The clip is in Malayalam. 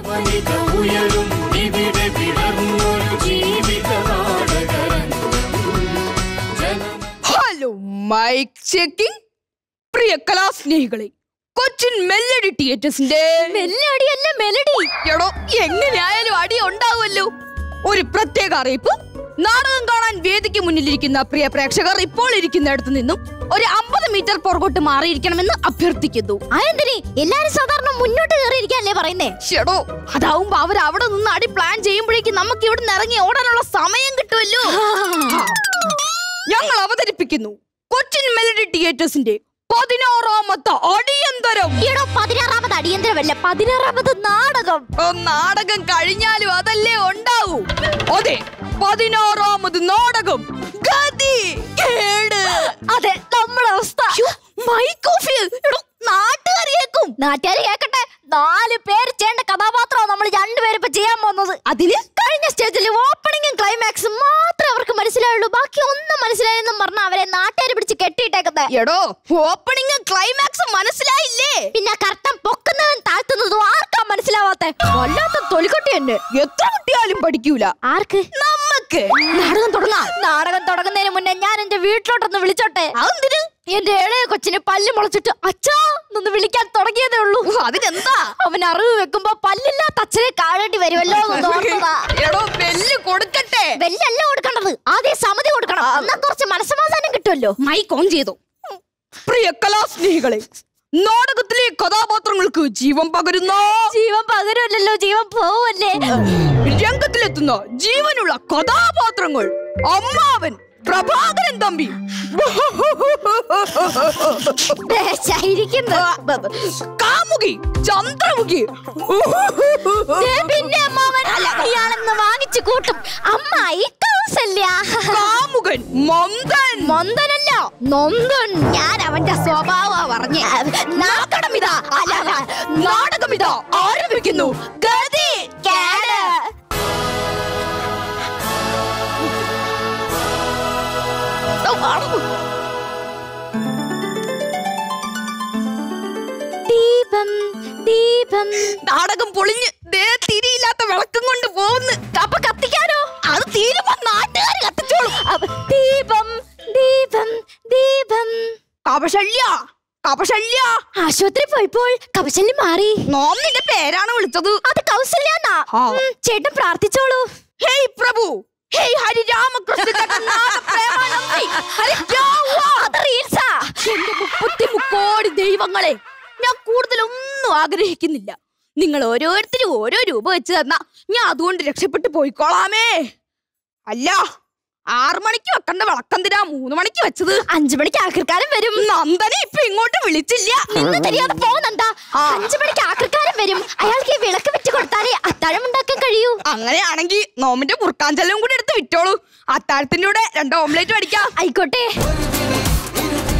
വനിതമുയരും ഇവിടെ വിടർന്നൊരു ജീവിത നാടകരംഗം ജന ഹലോ മൈക്ക് ചെക്കിംഗ് പ്രിയ കലാസ്നേഹികളെ കൊച്ചിൻ മെല്ലഡി തിയേറ്റേഴ്സിന്റെ മെല്ലടിയല്ല മെലഡി എടോ എങ്ങനെയായാലും അടി ഉണ്ടാവുമല്ലോ ഒരു പ്രത്യേക അറിയിപ്പ് നാടകം കാണാൻ വേദിക്ക് മുന്നിലിരിക്കുന്ന പ്രിയ പ്രേക്ഷകർ ഇപ്പോൾ ഇരിക്കുന്നിടത്തു നിന്നും ഒരു അമ്പത് മീറ്റർ പുറകോട്ട് മാറിയിരിക്കണമെന്ന് അഭ്യർത്ഥിക്കുന്നു അതെന്തിനി എല്ലാരും സാധാരണ മുന്നോട്ട് കയറിയിരിക്കാല്ലേ പറയുന്നേ ഷെടോ അതാവുമ്പോ അവർ അവിടെ നിന്ന് അടി പ്ലാൻ ചെയ്യുമ്പോഴേക്കും നമുക്ക് ഇവിടെ നിന്ന് ഇറങ്ങി ഓടാനുള്ള സമയം കിട്ടുമല്ലോ ആ. ഞങ്ങൾ അവതരിപ്പിക്കുന്നു കൊച്ചിൻ മെലഡി തിയേറ്റേഴ്സിന്റെ പതിനാറാമത്തെ അടിയന്തരം ഈടോ പതിനാറാമത് അടിയന്തരമല്ല പതിനാറാമത് നാടകം ഓ, നാടകം കഴിഞ്ഞാലും അതല്ലേ ഉണ്ടാവൂ അതെ പതിനാറാമത് നാടകം ഗതി കേട് അതെ നമ്മുടെ അവസ്ഥ മൈക്ക് ഓഫ് ചെയ്യ്. എടോ, നാട്ടുകാർ കേൾക്കും നാട്ടുകാർ കേക്കട്ടെ നാല് പേര് ചെയ്യേണ്ട കഥാപാത്രമാണ് നമ്മൾ രണ്ടുപേരും ഇപ്പൊ ചെയ്യാൻ പോകുന്നത് അതിന് കഴിഞ്ഞ സ്റ്റേജിൽ ഓപ്പണിംഗും ക്ലൈമാക്സും മാത്രമേ അവർക്ക് മനസ്സിലായുള്ളൂ ബാക്കി ഒന്നും മനസ്സിലായെന്നും പറഞ്ഞ അവരെ നാട്ടുകാർ പിടിച്ച് കെട്ടിയിട്ടേക്കുന്നത് എടോ ഓപ്പണിംഗ് ക്ലൈമാക്സ് മനസ്സിലായില്ലേ പിന്നെ കർത്തം പൊക്കുന്നതും താഴ്ത്തുന്നതും ആർക്കാ മനസ്സിലാവാത്ത വല്ലാത്ത തൊലിക്കൊട്ടി തന്നെ എത്ര കുട്ടിയാലും പഠിക്കൂല ആർക്ക് നമ്മക്ക് നാടകം തുടങ്ങാം നാടകം തുടങ്ങുന്നതിന് മുന്നേ ഞാൻ എന്റെ വീട്ടിലോട്ടൊന്ന് വിളിച്ചോട്ടെ അതെന്തിന് എന്റെ ഇളയ കൊച്ചിന് പല്ല് മുളച്ചിട്ട് അച്ഛാ എന്ന് വിളിക്കാൻ തുടങ്ങിയതേ ഉള്ളൂ ഓ, അതിനെന്താ അവൻ അറിവ് വെക്കുമ്പോ പല്ലില്ലാത്ത അച്ഛനെ കാണേണ്ടി വരുമല്ലോ എന്ന് തോന്നുന്നതാ എടോ ബെല്ല് കൊടുക്കട്ടെ വെല്ലല്ല കൊടുക്കേണ്ടത് ആദ്യം സമിതി കൊടുക്കണം എന്നാ കുറച്ച് മനസ്സമാധാനം കിട്ടുമല്ലോ മൈക്ക് ഓൺ ചെയ്തു പ്രിയ കലാസ്നേഹികളെ നാടകത്തിലെ കഥാപാത്രങ്ങൾക്ക് ജീവൻ പകരുന്ന ജീവൻ പകരുമല്ലോ ജീവൻ പോവല്ലേ രംഗത്തിലെത്തുന്ന ജീവനുള്ള കഥാപാത്രങ്ങൾ അമ്മാവൻ പ്രഭാകരൻ തമ്പി ദേശായിരിക്കുന്നു. കാമുകി ചന്ദ്രമുഖി ദേ പിന്നെ അമ്മാവൻ ഇയാളെന്ന് വാങ്ങിച്ചു കൂട്ടും അമ്മായി കൗസല്യ കാമുകൻ മന്ദൻ മന്ദനല്ല നൊന്തൻ ഞാൻ അവന്റെ സ്വഭാവ പറഞ്ഞേ നാടകമിതാ അല്ല അല്ല, നാടകമിതാ ആരംഭിക്കുന്നു ഗതി കേട് ദീപം ദീപം നാടകം പൊളിഞ്ഞ് ദേ തിരിയില്ലാത്ത വിളക്കം കൊണ്ട് പോകുന്നു അപ്പൊ കത്തിക്കാനോ അത് തീരുമ്പോ നാട്ടുകാർ കത്തിച്ചോളും അപ്പൊ ദീപം ദീപം ദീപം കപശല്യ കപശല്യ ആശുപത്രി പോയപ്പോൾ കവശല്യം മാറി നോം നിന്റെ പേരാണ് വിളിച്ചത് അത് കൗസല്യാന്നാ ആ. ഉം, ചേട്ടൻ പ്രാർത്ഥിച്ചോളൂ ഹേയ് പ്രഭു ഹേയ് ഹരിരാമകൃഷ്ണ ജഗന്നാഥ പ്രേമാനന്ദി ഹരി യാവ്വാ. അത് റീൽസാ എന്റെ മുപ്പത്തി മുക്കോടി ദൈവങ്ങളെ ഞാൻ കൂടുതലൊന്നും ആഗ്രഹിക്കുന്നില്ല നിങ്ങൾ ഓരോരുത്തരും ഓരോ രൂപ വെച്ച് തന്ന ഞാൻ അതുകൊണ്ട് രക്ഷപ്പെട്ടു പോയിക്കോളാമേ അല്ല ആറു മണിക്ക് വെക്കേണ്ട വിളക്കന്തിനാ മൂന്ന് മണിക്ക് വെച്ചത് അഞ്ചു മണിക്ക് ആക്രിക്കാരൻ വരും നന്ദനെ ഇപ്പൊ ഇങ്ങോട്ട് വിളിച്ചില്ല നിന്ന് தெரியாതെ പോകുന്നുണ്ടാ അഞ്ചു മണിക്ക് ആക്രിക്കാരൻ വരും അയാൾക്ക് ഈ വിളക്ക് വെച്ച് കൊടുത്താലേ അത്താഴം ഉണ്ടാക്കാൻ കഴിയൂ അങ്ങനെയാണെങ്കിൽ നോമിന്റെ മുറുക്കാഞ്ചെല്ലാം കൂടി എടുത്ത് വിറ്റോളൂ അത്താഴത്തിന്റെ കൂടെ രണ്ട് ഓംലേറ്റ് അടിക്കാം ആയിക്കോട്ടെ